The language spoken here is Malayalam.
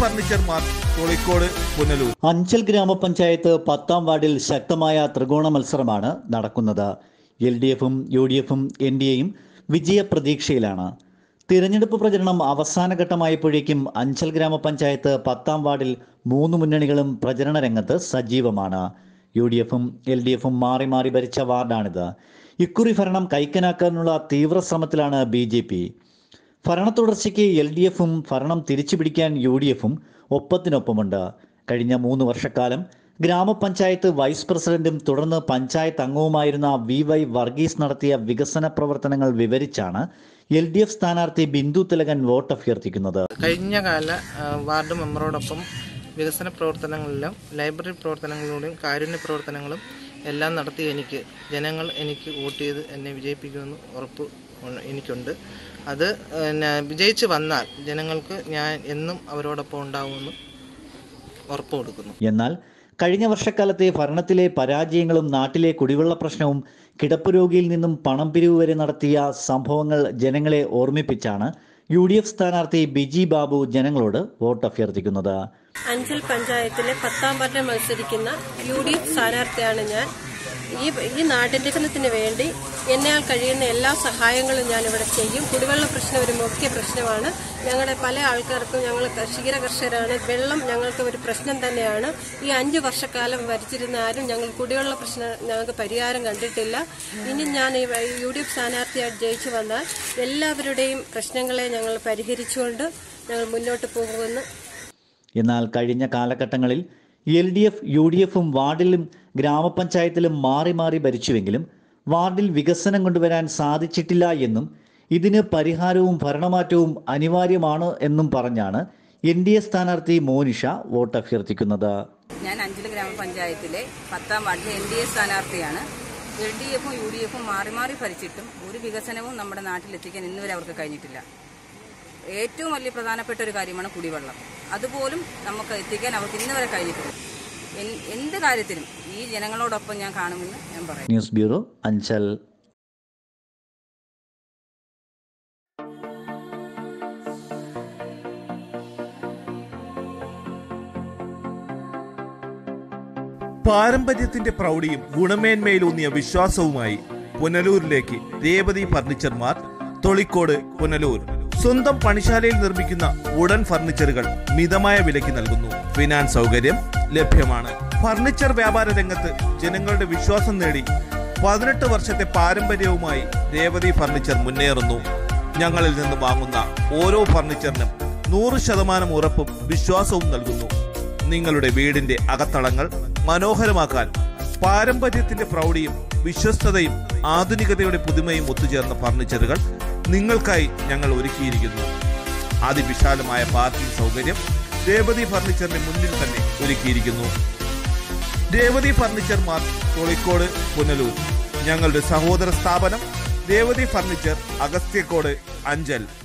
ഫർണിച്ചർ മാർട്ട് തൊളിക്കോട് പുനലൂർ അഞ്ചൽ ഗ്രാമപഞ്ചായത്ത് പത്താം വാർഡിൽ ശക്തമായ ത്രികോണ മത്സരമാണ് നടക്കുന്നത് എൽ ഡി എഫും യു ഡി എഫും എൻ ഡി എയും വിജയപ്രതീക്ഷയിലാണ് തിരഞ്ഞെടുപ്പ് പ്രചരണം അവസാന ഘട്ടമായപ്പോഴേക്കും അഞ്ചൽ ഗ്രാമപഞ്ചായത്ത് പത്താം വാർഡിൽ മൂന്ന് മുന്നണികളും പ്രചരണ രംഗത്ത് സജീവമാണ് യു ഡി എഫും എൽ ഡി എഫും മാറി മാറി ഭരിച്ച വാർഡാണിത് ഇക്കുറി ഭരണം കൈക്കനാക്കാനുള്ള തീവ്ര ശ്രമത്തിലാണ് ബി ജെ പി ഭരണ തുടർച്ചയ്ക്ക് എൽ ഡി എഫും ഭരണം തിരിച്ചുപിടിക്കാൻ യു ഡി എഫും ഒപ്പത്തിനൊപ്പമുണ്ട് കഴിഞ്ഞ മൂന്ന് വർഷക്കാലം ഗ്രാമപഞ്ചായത്ത് വൈസ് പ്രസിഡന്റും തുടർന്ന് പഞ്ചായത്ത് അംഗവുമായിരുന്ന വി വൈ വർഗീസ് നടത്തിയ വികസന പ്രവർത്തനങ്ങൾ വിവരിച്ചാണ് എൽ ഡി എഫ് സ്ഥാനാർത്ഥി ബിന്ദു തിലകൻ വോട്ട് അഭ്യർത്ഥിക്കുന്നത് കഴിഞ്ഞ കാല ആ, വാർഡ് മെമ്പറോടൊപ്പം വികസന പ്രവർത്തനങ്ങളിലും ലൈബ്രറി പ്രവർത്തനങ്ങളിലൂടെയും കാരുണ്യ പ്രവർത്തനങ്ങളും എല്ലാം നടത്തി എനിക്ക് ജനങ്ങൾ എനിക്ക് വോട്ട് ചെയ്ത് എന്നെ വിജയിപ്പിക്കുമെന്ന് ഉറപ്പ് ഉ- എനിക്കുണ്ട് അത് പിന്നെ വിജയിച്ച് വന്നാൽ ജനങ്ങൾക്ക് ഞാൻ എന്നും അവരോടൊപ്പം ഉണ്ടാവുമെന്ന് ഉറപ്പ് കൊടുക്കുന്നു എന്നാൽ കഴിഞ്ഞ വർഷക്കാലത്തെ ഭരണത്തിലെ പരാജയങ്ങളും നാട്ടിലെ കുടിവെള്ള പ്രശ്നവും കിടപ്പ് രോഗിയിൽ നിന്നും പണം പിരിവ് വരെ നടത്തിയ സംഭവങ്ങൾ ജനങ്ങളെ ഓർമ്മിപ്പിച്ചാണ് യു ഡി എഫ് സ്ഥാനാർത്ഥി ബിജി ബാബു ജനങ്ങളോട് വോട്ട് അഭ്യർത്ഥിക്കുന്നത് അഞ്ചൽ പഞ്ചായത്തിലെ പത്താം വാർഡിൽ മത്സരിക്കുന്ന യു ഡി എഫ് സ്ഥാനാർത്ഥിയാണ് ഞാൻ ഈ ഈ നാടിന്റെ വികസനത്തിന് വേണ്ടി എന്നാൽ കഴിയുന്ന എല്ലാ സഹായങ്ങളും ഞാൻ ഇവിടെ ചെയ്യും കുടിവെള്ള പ്രശ്നം ഒരു മുഖ്യ പ്രശ്നമാണ് ഞങ്ങളുടെ പല ആൾക്കാർക്കും ഞങ്ങൾ ക്ഷീര കർഷകരാണ് വെള്ളം ഞങ്ങൾക്ക് ഒരു പ്രശ്നം തന്നെയാണ് ഈ അഞ്ചു വർഷക്കാലം ഭരിച്ചിരുന്ന ആരും ഞങ്ങൾ കുടിവെള്ള പ്രശ്നം ഞങ്ങൾക്ക് പരിഹാരം കണ്ടിട്ടില്ല ഇനി ഞാൻ ഈ യു ഡി എഫ് സ്ഥാനാർത്ഥിയായിട്ട് ജയിച്ചു വന്നാൽ എല്ലാവരുടെയും പ്രശ്നങ്ങളെ ഞങ്ങൾ പരിഹരിച്ചുകൊണ്ട് ഞങ്ങൾ മുന്നോട്ട് പോകുമെന്ന് എന്നാൽ കഴിഞ്ഞ കാലഘട്ടങ്ങളിൽ L D F U D എഫും വാർഡിലും ഗ്രാമപഞ്ചായത്തിലും മാറി മാറി ഭരിച്ചുവെങ്കിലും വാർഡിൽ വികസനം കൊണ്ടുവരാൻ സാധിച്ചിട്ടില്ല എന്നും ഇതിന് പരിഹാരവും ഭരണമാറ്റവും അനിവാര്യമാണ് എന്നും പറഞ്ഞാണ് എൻ ഡി എ സ്ഥാനാർത്ഥി മോനിഷ വോട്ട് അഭ്യർത്ഥിക്കുന്നത് ഞാൻ അഞ്ചൽ ഗ്രാമപഞ്ചായത്തിലെ പത്താം വാർഡിലെ എൻ ഡി എ സ്ഥാനാർത്ഥിയാണ് എൽ ഡി എഫും യു ഡി എഫും മാറി മാറി ഭരിച്ചിട്ടും ഒരു വികസനവും നമ്മുടെ നാട്ടിലെത്തിക്കാൻ ഇന്നുവരെ അവർക്ക് കഴിഞ്ഞിട്ടില്ല ഏറ്റവും വലിയ പ്രധാനപ്പെട്ട ഒരു കാര്യമാണ് കുടിവെള്ളം അതുപോലും നമുക്ക് എത്തിക്കാൻ അവർക്ക് ഇന്ന് വരെ കഴിഞ്ഞിട്ടില്ല എൻ- എന്ത് കാര്യത്തിലും ഈ ജനങ്ങളോടൊപ്പം ഞാൻ കാണുമെന്ന് ഞാൻ പറയും ന്യൂസ് ബ്യൂറോ അഞ്ചൽ പാരമ്പര്യത്തിന്റെ പ്രൗഢിയും ഗുണമേന്മയിലൂന്നിയ വിശ്വാസവുമായി പുനലൂരിലേക്ക് രേവതി ഫർണിച്ചർ മാർട്ട് തൊളിക്കോട് പുനലൂർ സ്വന്തം പണിശാലയിൽ നിർമ്മിക്കുന്ന വുഡൻ ഫർണിച്ചറുകൾ മിതമായ വിലയ്ക്ക് നൽകുന്നു ഫിനാൻസ് സൗകര്യം ലഭ്യമാണ് ഫർണിച്ചർ വ്യാപാര രംഗത്ത് ജനങ്ങളുടെ വിശ്വാസം നേടി പതിനെട്ട് വർഷത്തെ പാരമ്പര്യവുമായി രേവതി ഫർണിച്ചർ മുന്നേറുന്നു ഞങ്ങളിൽ നിന്ന് വാങ്ങുന്ന ഓരോ ഫർണിച്ചറിനും നൂറ് ശതമാനം ഉറപ്പും വിശ്വാസവും നൽകുന്നു നിങ്ങളുടെ വീടിന്റെ അകത്തളങ്ങൾ മനോഹരമാക്കാൻ പാരമ്പര്യത്തിന്റെ പ്രൗഢിയും വിശ്വസ്തതയും ആധുനികതയുടെ പുതുമയും ഒത്തുചേർന്ന ഫർണിച്ചറുകൾ നിങ്ങൾക്കായി ഞങ്ങൾ ഒരുക്കിയിരിക്കുന്നു അതിവിശാലമായ പാർക്കിംഗ് സൗകര്യം രേവതി ഫർണിച്ചറിന്റെ മുന്നിൽ തന്നെ ഒരുക്കിയിരിക്കുന്നു രേവതി ഫർണിച്ചർ മാർട്ട് കോഴിക്കോട് പുനലൂർ ഞങ്ങളുടെ സഹോദര സ്ഥാപനം രേവതി ഫർണിച്ചർ അഗസ്ത്യക്കോട് അഞ്ചൽ